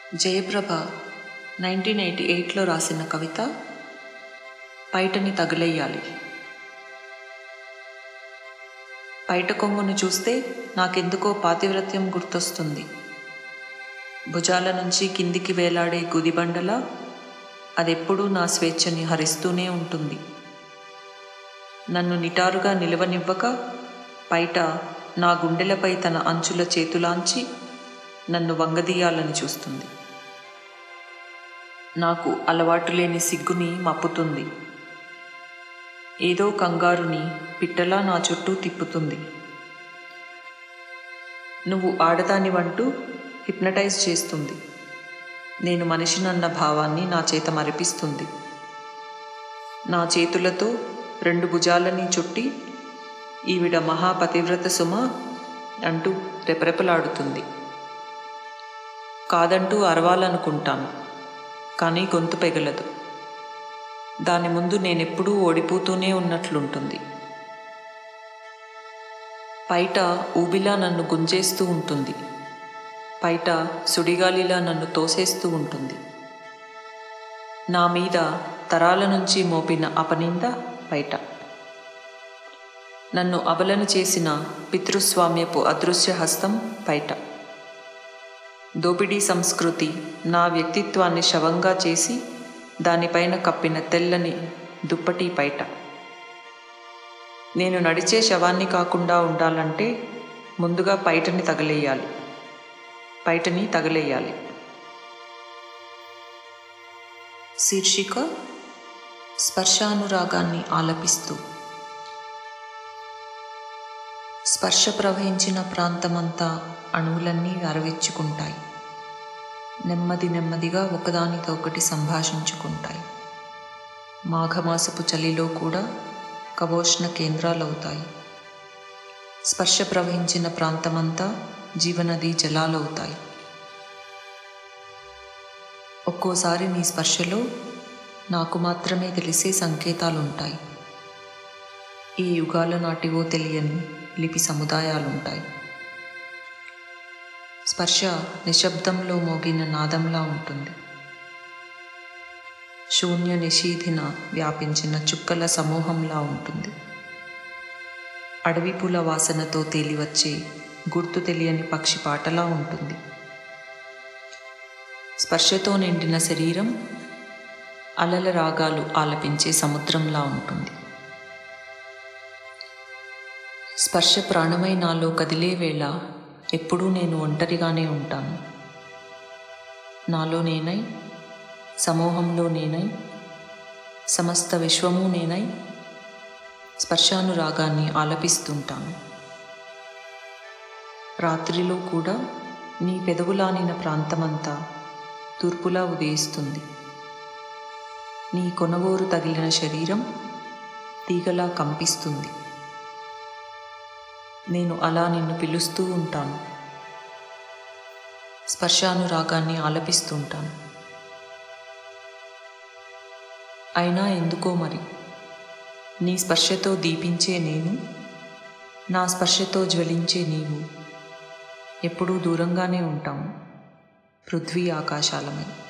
Jayaprabha nineteen eighty ఎయిట్లో రాసిన కవిత పైటని తగిలేయాలి పైట కొంగును చూస్తే నాకెందుకో పాతివ్రత్యం గుర్తొస్తుంది భుజాల నుంచి కిందికి వేలాడే గుదిబండల అదెప్పుడూ నా స్వేచ్ఛని హరిస్తూనే ఉంటుంది నన్ను నిటారుగా నిలవనివ్వక పైట నా గుండెలపై తన అంచుల చేతులాంచి నన్ను వంగదీయాలని చూస్తుంది నాకు అలవాటు లేని సిగ్గుని మప్పుతుంది ఏదో కంగారుని పిట్టలా నా చుట్టూ తిప్పుతుంది నువ్వు ఆడదానివంటూ హిప్నటైజ్ చేస్తుంది నేను మనిషినన్న భావాన్ని నా చేత మరిపిస్తుంది నా చేతులతో రెండు భుజాలని చుట్టి ఈవిడ మహాపతివ్రత సుమ అంటూ రెపరెపలాడుతుంది కాదంటూ అరవాలనుకుంటాను కానీ గొంతు పెగలదు దాని ముందు నేనెప్పుడూ ఓడిపోతూనే ఉన్నట్లుంటుంది పైట ఊబిలా నన్ను గుంజేస్తూ ఉంటుంది పైట సుడిగాలిలా నన్ను తోసేస్తూ ఉంటుంది నా మీద తరాల నుంచి మోపిన అపనింద పైట నన్ను అబలను చేసిన పితృస్వామ్యపు అదృశ్య హస్తం పైట దోపిడీ సంస్కృతి నా వ్యక్తిత్వాన్ని శవంగా చేసి దానిపైన కప్పిన తెల్లని దుప్పటి పైట నేను నడిచే శవాన్ని కాకుండా ఉండాలంటే ముందుగా పైటని తగలేయాలి పైటని తగలేయాలి శీర్షిక స్పర్శానురాగాన్ని ఆలపిస్తూ స్పర్శ ప్రవహించిన ప్రాంతమంతా అణువులన్నీ అరవిచ్చుకుంటాయి నెమ్మది నెమ్మదిగా ఒకదానితో ఒకటి సంభాషించుకుంటాయి మాఘమాసపు చలిలో కూడా కవోష్ణ కేంద్రాలవుతాయి స్పర్శ ప్రవహించిన ప్రాంతమంతా జీవనది జలాలవుతాయి ఒక్కోసారి నీ స్పర్శలో నాకు మాత్రమే తెలిసే సంకేతాలుంటాయి ఈ యుగాల నాటివో తెలియని లిపి సముదాయాలుంటాయి స్పర్శ నిశ్శబ్దంలో మోగిన నాదంలా ఉంటుంది శూన్య నిషీధిన వ్యాపించిన చుక్కల సమూహంలా ఉంటుంది అడవి పూల వాసనతో తేలివచ్చే గుర్తు తెలియని పక్షి పాటలా ఉంటుంది స్పర్శతో నిండిన శరీరం అలల రాగాలు ఆలపించే సముద్రంలా ఉంటుంది స్పర్శ ప్రాణమై నాలో కదిలే వేళ ఎప్పుడూ నేను ఒంటరిగానే ఉంటాను నాలో నేనై సమూహంలో నేనై సమస్త విశ్వము నేనై స్పర్శానురాగాన్ని ఆలపిస్తుంటాను రాత్రిలో కూడా నీ పెదవులానిన ప్రాంతమంతా తూర్పులా ఉదయిస్తుంది నీ కొనగోరు తగిలిన శరీరం తీగలా కంపిస్తుంది నేను అలా నిన్ను పిలుస్తూ ఉంటాను స్పర్శానురాగాన్ని ఆలపిస్తుంటాను అయినా ఎందుకో మరి నీ స్పర్శతో దీపించే నేను నా స్పర్శతో జ్వలించే నీవు ఎప్పుడూ దూరంగానే ఉంటాము పృథ్వీ ఆకాశాలమై